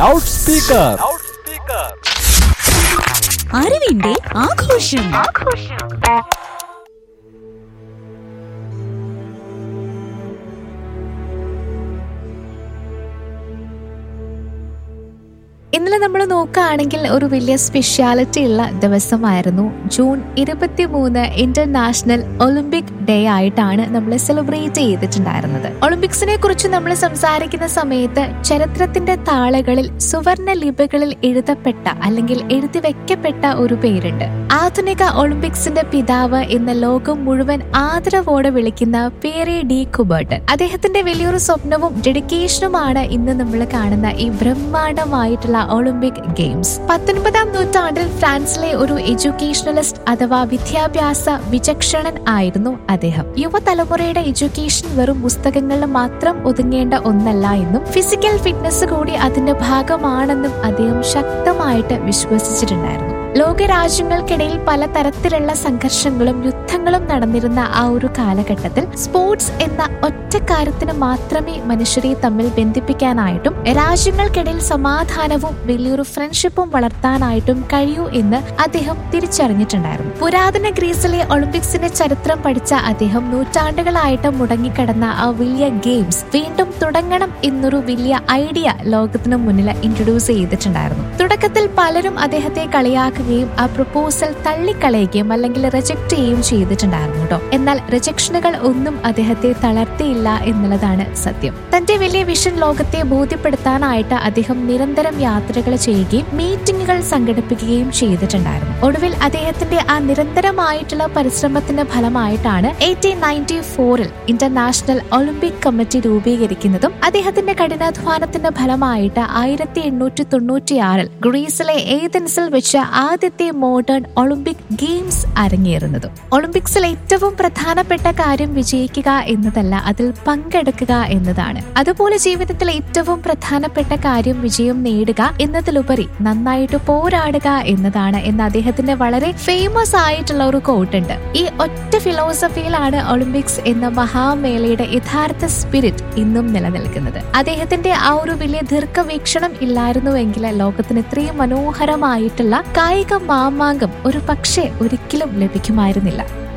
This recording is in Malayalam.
ലൗഡ് സ്പീക്കർ അറിവിന്റെ ആഘോഷം ഇന്നലെ നമ്മൾ നോക്കുകയാണെങ്കിൽ ഒരു വലിയ സ്പെഷ്യാലിറ്റി ഉള്ള ദിവസമായിരുന്നു ജൂൺ ഇരുപത്തി മൂന്ന് ഇന്റർനാഷണൽ ഒളിമ്പിക് ഡേ ആയിട്ടാണ് നമ്മൾ സെലിബ്രേറ്റ് ചെയ്തിട്ടുണ്ടായിരുന്നത് ഒളിമ്പിക്സിനെ കുറിച്ച് നമ്മൾ സംസാരിക്കുന്ന സമയത്ത് ചരിത്രത്തിന്റെ താളുകളിൽ സുവർണ ലിപികളിൽ എഴുതപ്പെട്ട അല്ലെങ്കിൽ എഴുതി വെക്കപ്പെട്ട ഒരു പേരുണ്ട് ആധുനിക ഒളിമ്പിക്സിന്റെ പിതാവ് എന്ന ലോകം മുഴുവൻ ആദരവോടെ വിളിക്കുന്ന പേരെ ഡി കുബർട്ട് അദ്ദേഹത്തിന്റെ വലിയൊരു സ്വപ്നവും ഡെഡിക്കേഷനുമാണ് ഇന്ന് നമ്മൾ കാണുന്ന ഈ ബ്രഹ്മാണ്ഡമായിട്ടുള്ള ഒളിമ്പിക് ഗെയിംസ് പത്തൊൻപതാം നൂറ്റാണ്ടിൽ ഫ്രാൻസിലെ ഒരു എഡ്യൂക്കേഷണലിസ്റ്റ് അഥവാ വിദ്യാഭ്യാസ വിചക്ഷണൻ ആയിരുന്നു അദ്ദേഹം യുവതലമുറയുടെ എഡ്യൂക്കേഷൻ വെറും പുസ്തകങ്ങളിൽ മാത്രം ഒതുങ്ങേണ്ട ഒന്നല്ല എന്നും ഫിസിക്കൽ ഫിറ്റ്നസ് കൂടി അതിന്റെ ഭാഗമാണെന്നും അദ്ദേഹം ശക്തമായിട്ട് വിശ്വസിച്ചിട്ടുണ്ടായിരുന്നു ലോകരാജ്യങ്ങൾക്കിടയിൽ പലതരത്തിലുള്ള സംഘർഷങ്ങളും യുദ്ധങ്ങളും നടന്നിരുന്ന ആ ഒരു കാലഘട്ടത്തിൽ സ്പോർട്സ് എന്ന ഒറ്റ കാര്യത്തിന് മാത്രമേ മനുഷ്യരെ തമ്മിൽ ബന്ധിപ്പിക്കാനായിട്ടും രാജ്യങ്ങൾക്കിടയിൽ സമാധാനവും വലിയൊരു ഫ്രണ്ട്ഷിപ്പും വളർത്താനായിട്ടും കഴിയൂ എന്ന് അദ്ദേഹം തിരിച്ചറിഞ്ഞിട്ടുണ്ടായിരുന്നു പുരാതന ഗ്രീസിലെ ഒളിമ്പിക്സിന്റെ ചരിത്രം പഠിച്ച അദ്ദേഹം നൂറ്റാണ്ടുകളായിട്ട് മുടങ്ങിക്കിടന്ന ആ വലിയ ഗെയിംസ് വീണ്ടും തുടങ്ങണം എന്നൊരു വലിയ ഐഡിയ ലോകത്തിന് മുന്നിൽ ഇൻട്രൊഡ്യൂസ് ചെയ്തിട്ടുണ്ടായിരുന്നു തുടക്കത്തിൽ പലരും അദ്ദേഹത്തെ കളിയാക്കുകയും ആ പ്രപ്പോസൽ തള്ളിക്കളയുകയും അല്ലെങ്കിൽ റിജക്ട് ചെയ്യുകയും ചെയ്തിട്ടുണ്ടായിരുന്നു കേട്ടോ എന്നാൽ റിജക്ഷനുകൾ ഒന്നും അദ്ദേഹത്തെ തളർത്തിയില്ല എന്നുള്ളതാണ് സത്യം തന്റെ വലിയ വിഷൻ ലോകത്തെ ബോധ്യപ്പെടുത്താനായിട്ട് അദ്ദേഹം നിരന്തരം യാത്രകൾ ചെയ്യുകയും മീറ്റിംഗുകൾ സംഘടിപ്പിക്കുകയും ചെയ്തിട്ടുണ്ടായിരുന്നു ഒടുവിൽ അദ്ദേഹത്തിന്റെ ആ നിരന്തരമായിട്ടുള്ള പരിശ്രമത്തിന്റെ ഫലമായിട്ടാണ് എയ്റ്റീൻ നയൻറ്റി ഫോറിൽ ഇന്റർനാഷണൽ ഒളിമ്പിക് കമ്മിറ്റി രൂപീകരിക്കുന്നതും അദ്ദേഹത്തിന്റെ കഠിനാധ്വാനത്തിന്റെ ഫലമായിട്ട് ആയിരത്തി എണ്ണൂറ്റി തൊണ്ണൂറ്റിയാറിൽ ഗ്രീസിലെ ഏതൻസിൽ വെച്ച് ആദ്യത്തെ മോഡേൺ ഒളിമ്പിക് ഗെയിംസ് അരങ്ങേറുന്നതും ഒളിമ്പിക്സിൽ ഏറ്റവും പ്രധാനപ്പെട്ട കാര്യം വിജയിക്കുക എന്നതല്ല അതിൽ പങ്കെടുക്കുക എന്നതാണ് അതുപോലെ ജീവിതത്തിൽ ഏറ്റവും പ്രധാനപ്പെട്ട കാര്യം വിജയം നേടുക എന്നതിലുപരി നന്നായിട്ട് പോരാടുക എന്നതാണ് എന്ന് അദ്ദേഹത്തിന്റെ വളരെ ഫേമസ് ആയിട്ടുള്ള ഒരു കോട്ട് ഉണ്ട് ഈ ഒറ്റ ഫിലോസഫിയിലാണ് ഒളിമ്പിക്സ് എന്ന മഹാമേളയുടെ യഥാർത്ഥ സ്പിരിറ്റ് ഇന്നും നിലനിൽക്കുന്നത് അദ്ദേഹത്തിന്റെ ആ ഒരു വലിയ ദീർഘവീക്ഷണം ഇല്ലായിരുന്നുവെങ്കിൽ ലോകത്തിന് ഇത്രയും മനോഹരമായിട്ടുള്ള കായിക മാമാങ്കം ഒരു പക്ഷേ ഒരിക്കലും ലഭിക്കുമായിരുന്നില്ല